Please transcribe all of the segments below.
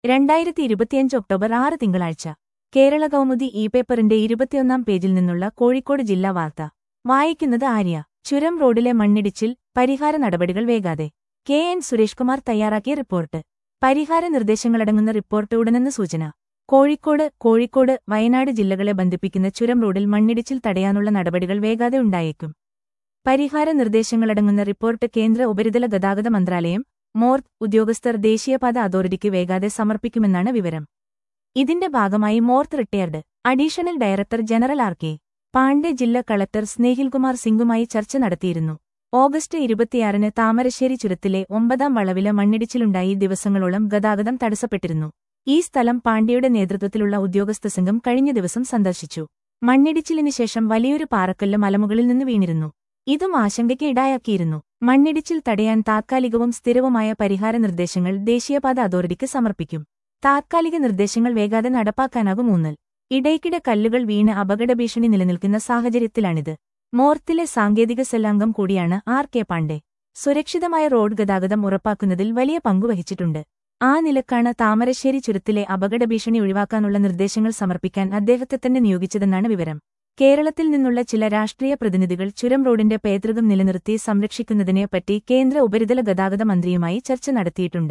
രണ്ടായിരത്തി ഇരുപത്തിയഞ്ച് ഒക്ടോബർ ആറ് തിങ്കളാഴ്ച കേരള കൗമുദി ഇ പേപ്പറിന്റെ ഇരുപത്തിയൊന്നാം പേജിൽ നിന്നുള്ള കോഴിക്കോട് ജില്ലാ വാർത്ത വായിക്കുന്നത് ആര്യ ചുരം റോഡിലെ മണ്ണിടിച്ചിൽ പരിഹാര നടപടികൾ വേഗാതെ കെ എൻ സുരേഷ് കുമാർ തയ്യാറാക്കിയ റിപ്പോർട്ട് പരിഹാര നിർദ്ദേശങ്ങളടങ്ങുന്ന റിപ്പോർട്ട് ഉടനെന്ന് സൂചന കോഴിക്കോട് കോഴിക്കോട് വയനാട് ജില്ലകളെ ബന്ധിപ്പിക്കുന്ന ചുരം റോഡിൽ മണ്ണിടിച്ചിൽ തടയാനുള്ള നടപടികൾ വേഗാതെ ഉണ്ടായേക്കും പരിഹാര നിർദ്ദേശങ്ങളടങ്ങുന്ന റിപ്പോർട്ട് കേന്ദ്ര ഉപരിതല ഗതാഗത മന്ത്രാലയം മോർത്ത് ഉദ്യോഗസ്ഥർ ദേശീയപാത അതോറിറ്റിക്ക് വേഗാതെ സമർപ്പിക്കുമെന്നാണ് വിവരം ഇതിന്റെ ഭാഗമായി MoRTH retired additional director general R K Pandey ജില്ലാ കളക്ടർ സ്നേഹിൽകുമാർ സിംഗുമായി ചർച്ച നടത്തിയിരുന്നു ഓഗസ്റ്റ് ഇരുപത്തിയാറിന് താമരശ്ശേരി ചുരത്തിലെ ഒമ്പതാം വളവിലെ മണ്ണിടിച്ചിലുണ്ടായി ദിവസങ്ങളോളം ഗതാഗതം തടസ്സപ്പെട്ടിരുന്നു ഈ സ്ഥലം പാണ്ഡ്യയുടെ നേതൃത്വത്തിലുള്ള ഉദ്യോഗസ്ഥ സംഘം കഴിഞ്ഞ ദിവസം സന്ദർശിച്ചു മണ്ണിടിച്ചിലിന് ശേഷം വലിയൊരു പാറക്കല്ല് മലമുകളിൽ നിന്ന് വീണിരുന്നു ഇതും ആശങ്കയ്ക്ക് ഇടായാക്കിയിരുന്നു മണ്ണിടിച്ചിൽ തടയാൻ താത്കാലികവും സ്ഥിരവുമായ പരിഹാര നിർദ്ദേശങ്ങൾ ദേശീയപാത അതോറിറ്റിക്ക് സമർപ്പിക്കും താത്കാലിക നിർദ്ദേശങ്ങൾ വേഗാതെ നടപ്പാക്കാനാകും ഊന്നൽ ഇടയ്ക്കിടെ കല്ലുകൾ വീണ് അപകടഭീഷണി നിലനിൽക്കുന്ന സാഹചര്യത്തിലാണിത് മോർത്തിലെ സാങ്കേതിക സെല്ലാംഗം കൂടിയാണ് ആർ കെ പാണ്ഡെ സുരക്ഷിതമായ റോഡ് ഗതാഗതം ഉറപ്പാക്കുന്നതിൽ വലിയ പങ്കുവഹിച്ചിട്ടുണ്ട് ആ നിലക്കാണ് താമരശ്ശേരി ചുരത്തിലെ അപകടഭീഷണി ഒഴിവാക്കാനുള്ള നിർദ്ദേശങ്ങൾ സമർപ്പിക്കാൻ അദ്ദേഹത്തെ തന്നെ നിയോഗിച്ചതെന്നാണ് വിവരം കേരളത്തിൽ നിന്നുള്ള ചില രാഷ്ട്രീയ പ്രതിനിധികൾ ചുരം റോഡിന്റെ പൈതൃകം നിലനിർത്തി സംരക്ഷിക്കുന്നതിനെപ്പറ്റി കേന്ദ്ര ഉപരിതല ഗതാഗത മന്ത്രിയുമായി ചർച്ച നടത്തിയിട്ടുണ്ട്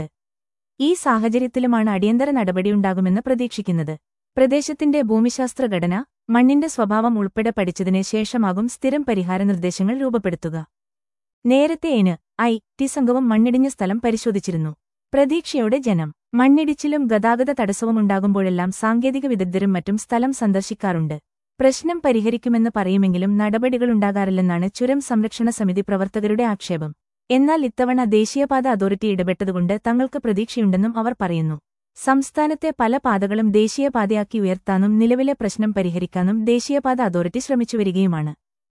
ഈ സാഹചര്യത്തിലുമാണ് അടിയന്തര നടപടിയുണ്ടാകുമെന്ന് പ്രതീക്ഷിക്കുന്നത് പ്രദേശത്തിന്റെ ഭൂമിശാസ്ത്ര ഘടന മണ്ണിന്റെ സ്വഭാവം ഉൾപ്പെടെ പഠിച്ചതിന് ശേഷമാകും സ്ഥിരം പരിഹാര നിർദ്ദേശങ്ങൾ രൂപപ്പെടുത്തുക നേരത്തെ എന് ഐ ടി സംഘവും മണ്ണിടിഞ്ഞ സ്ഥലം പരിശോധിച്ചിരുന്നു പ്രതീക്ഷയോടെ ജനം മണ്ണിടിച്ചിലും ഗതാഗത തടസ്സവുമുണ്ടാകുമ്പോഴെല്ലാം സാങ്കേതിക വിദഗ്ധരും മറ്റും സ്ഥലം സന്ദർശിക്കാറുണ്ട് പ്രശ്നം പരിഹരിക്കുമെന്ന് പറയുമെങ്കിലും നടപടികളുണ്ടാകാറില്ലെന്നാണ് ചുരം സംരക്ഷണ സമിതി പ്രവർത്തകരുടെ ആക്ഷേപം എന്നാൽ ഇത്തവണ ദേശീയപാത അതോറിറ്റി ഇടപെട്ടതുകൊണ്ട് തങ്ങൾക്ക് പ്രതീക്ഷയുണ്ടെന്നും അവർ പറയുന്നു സംസ്ഥാനത്തെ പല പാതകളും ദേശീയപാതയാക്കി ഉയർത്താനും നിലവിലെ പ്രശ്നം പരിഹരിക്കാനും ദേശീയപാത അതോറിറ്റി ശ്രമിച്ചുവരികയുമാണ്